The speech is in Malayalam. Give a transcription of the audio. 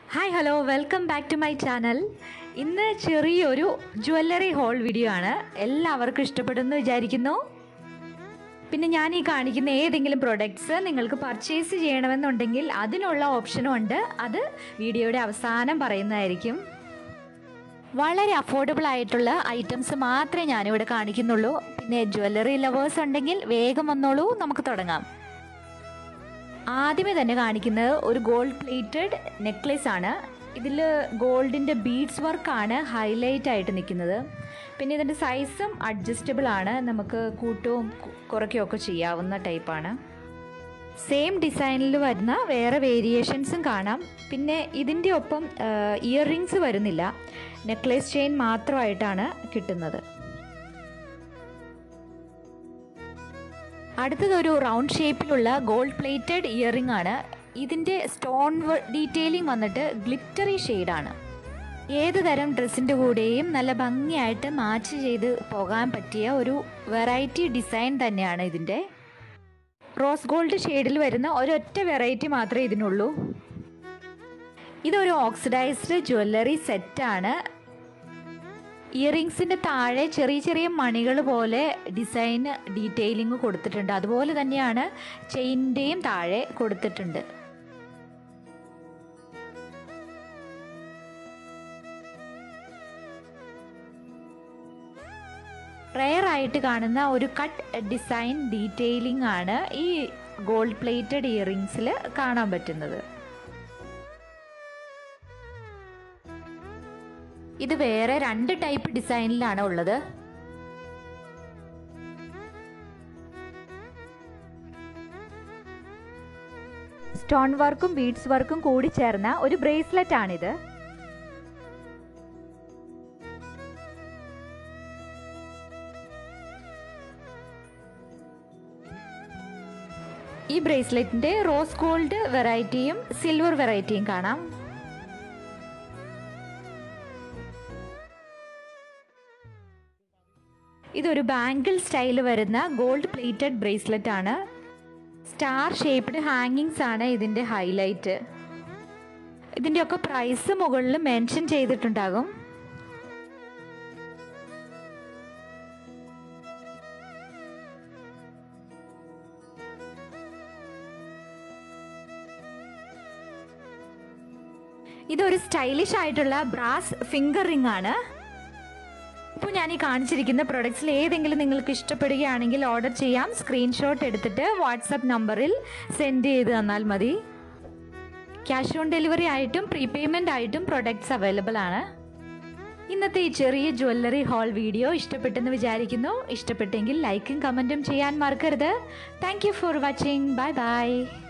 hi hello welcome back to my channel ഇന്ന് ചെറിയൊരു ജ്വല്ലറി ഹോൾ വീഡിയോ ആണ് എല്ലാവർക്കും ഇഷ്ടപ്പെടുമെന്ന് വിചാരിക്കുന്നു പിന്നെ ഞാൻ ഈ കാണിക്കുന്ന ഏതെങ്കിലും പ്രൊഡക്ട്സ് നിങ്ങൾക്ക് പർച്ചേസ് ചെയ്യണമെന്നുണ്ടെങ്കിൽ അതിനുള്ള ഓപ്ഷനും ഉണ്ട് അത് വീഡിയോയുടെ അവസാനം പറയുന്നതായിരിക്കും വളരെ അഫോർഡബിൾ ആയിട്ടുള്ള ഐറ്റംസ് മാത്രമേ ഞാനിവിടെ കാണിക്കുന്നുള്ളൂ പിന്നെ ജ്വല്ലറി ലവേഴ്സ് ഉണ്ടെങ്കിൽ വേഗം വന്നോളൂ നമുക്ക് തുടങ്ങാം ആദ്യമേ തന്നെ കാണിക്കുന്നത് ഒരു ഗോൾഡ് പ്ലേറ്റഡ് നെക്ലേസ് ആണ് ഇതിൽ ഗോൾഡിൻ്റെ ബീഡ്സ് വർക്കാണ് ഹൈലൈറ്റ് ആയിട്ട് നിൽക്കുന്നത് പിന്നെ ഇതിൻ്റെ സൈസും അഡ്ജസ്റ്റബിൾ ആണ് നമുക്ക് കൂട്ടവും കു- കുറയ്ക്കുകയും ഒക്കെ ചെയ്യാവുന്ന ടൈപ്പാണ് സെയിം ഡിസൈനിൽ വരുന്ന വേറെ വേരിയേഷൻസും കാണാം പിന്നെ ഇതിൻ്റെ ഒപ്പം ഇയർ റിങ്സ് വരുന്നില്ല നെക്ലേസ് ചെയിൻ മാത്രമായിട്ടാണ് കിട്ടുന്നത് അടുത്തത് ഒരു റൗണ്ട് ഷേപ്പിലുള്ള ഗോൾഡ് പ്ലേറ്റഡ് ഇയറിംഗ് ആണ് ഇതിൻ്റെ സ്റ്റോൺ ഡീറ്റെയിലിംഗ് വന്നിട്ട് ഗ്ലിറ്ററി ഷെയ്ഡാണ് ഏത് തരം ഡ്രസ്സിൻ്റെ കൂടെയും നല്ല ഭംഗിയായിട്ട് മാച്ച് ചെയ്ത് പോകാൻ പറ്റിയ ഒരു വെറൈറ്റി ഡിസൈൻ തന്നെയാണ് ഇതിൻ്റെ റോസ് ഗോൾഡ് ഷെയ്ഡിൽ വരുന്ന ഒരൊറ്റ വെറൈറ്റി മാത്രമേ ഇതിനുള്ളൂ ഇതൊരു ഓക്സിഡൈസ്ഡ് ജ്വല്ലറി സെറ്റാണ് ഇയറിങ്സിൻ്റെ താഴെ ചെറിയ ചെറിയ മണികൾ പോലെ ഡിസൈൻ ഡീറ്റെയിലിംഗ് കൊടുത്തിട്ടുണ്ട് അതുപോലെ തന്നെയാണ് ചെയിൻ്റെയും താഴെ കൊടുത്തിട്ടുണ്ട് റെയർ ആയിട്ട് കാണുന്ന ഒരു കട്ട് ഡിസൈൻ ഡീറ്റെയിലിംഗ് ആണ് ഈ ഗോൾഡ് പ്ലേറ്റഡ് ഇയറിങ്സിൽ കാണാൻ പറ്റുന്നത് ഇത് വേറെ രണ്ട് ടൈപ്പ് ഡിസൈനിലാണ് ഉള്ളത് സ്റ്റോൺ വർക്കും ബീഡ്സ് വർക്കും കൂടി ചേർന്ന ഒരു ബ്രേസ്ലെറ്റ് ആണിത് ഈ ബ്രേസ്ലെറ്റിന്റെ റോസ് ഗോൾഡ് വെറൈറ്റിയും സിൽവർ വെറൈറ്റിയും കാണാം ഇതൊരു ബാങ്കിൾ സ്റ്റൈൽ വരുന്ന ഗോൾഡ് പ്ലേറ്റഡ് ബ്രേസ്ലെറ്റ് ആണ് സ്റ്റാർ ഷേപ്ഡ് ഹാങ്ങിങ്സ് ആണ് ഇതിൻ്റെ ഹൈലൈറ്റ് ഇതിൻ്റെയൊക്കെ പ്രൈസ് മുകളിൽ മെൻഷൻ ചെയ്തിട്ടുണ്ടാകും ഇതൊരു സ്റ്റൈലിഷ് ആയിട്ടുള്ള ബ്രാസ് ഫിംഗർ റിംഗ് ആണ് ഇപ്പോൾ ഞാൻ ഈ കാണിച്ചിരിക്കുന്ന പ്രൊഡക്ട്സിൽ ഏതെങ്കിലും നിങ്ങൾക്ക് ഇഷ്ടപ്പെടുകയാണെങ്കിൽ ഓർഡർ ചെയ്യാം സ്ക്രീൻഷോട്ട് എടുത്തിട്ട് വാട്സപ്പ് നമ്പറിൽ സെൻഡ് ചെയ്ത് തന്നാൽ മതി ക്യാഷ് ഓൺ ഡെലിവറി ആയിട്ടും പ്രീപേയ്മെൻ്റ് ആയിട്ടും പ്രൊഡക്ട്സ് അവൈലബിൾ ആണ് ഇന്നത്തെ ഈ ചെറിയ ജ്വല്ലറി ഹാൾ വീഡിയോ ഇഷ്ടപ്പെട്ടെന്ന് വിചാരിക്കുന്നു ഇഷ്ടപ്പെട്ടെങ്കിൽ ലൈക്കും കമൻറ്റും ചെയ്യാൻ മറക്കരുത് thank you for watching bye by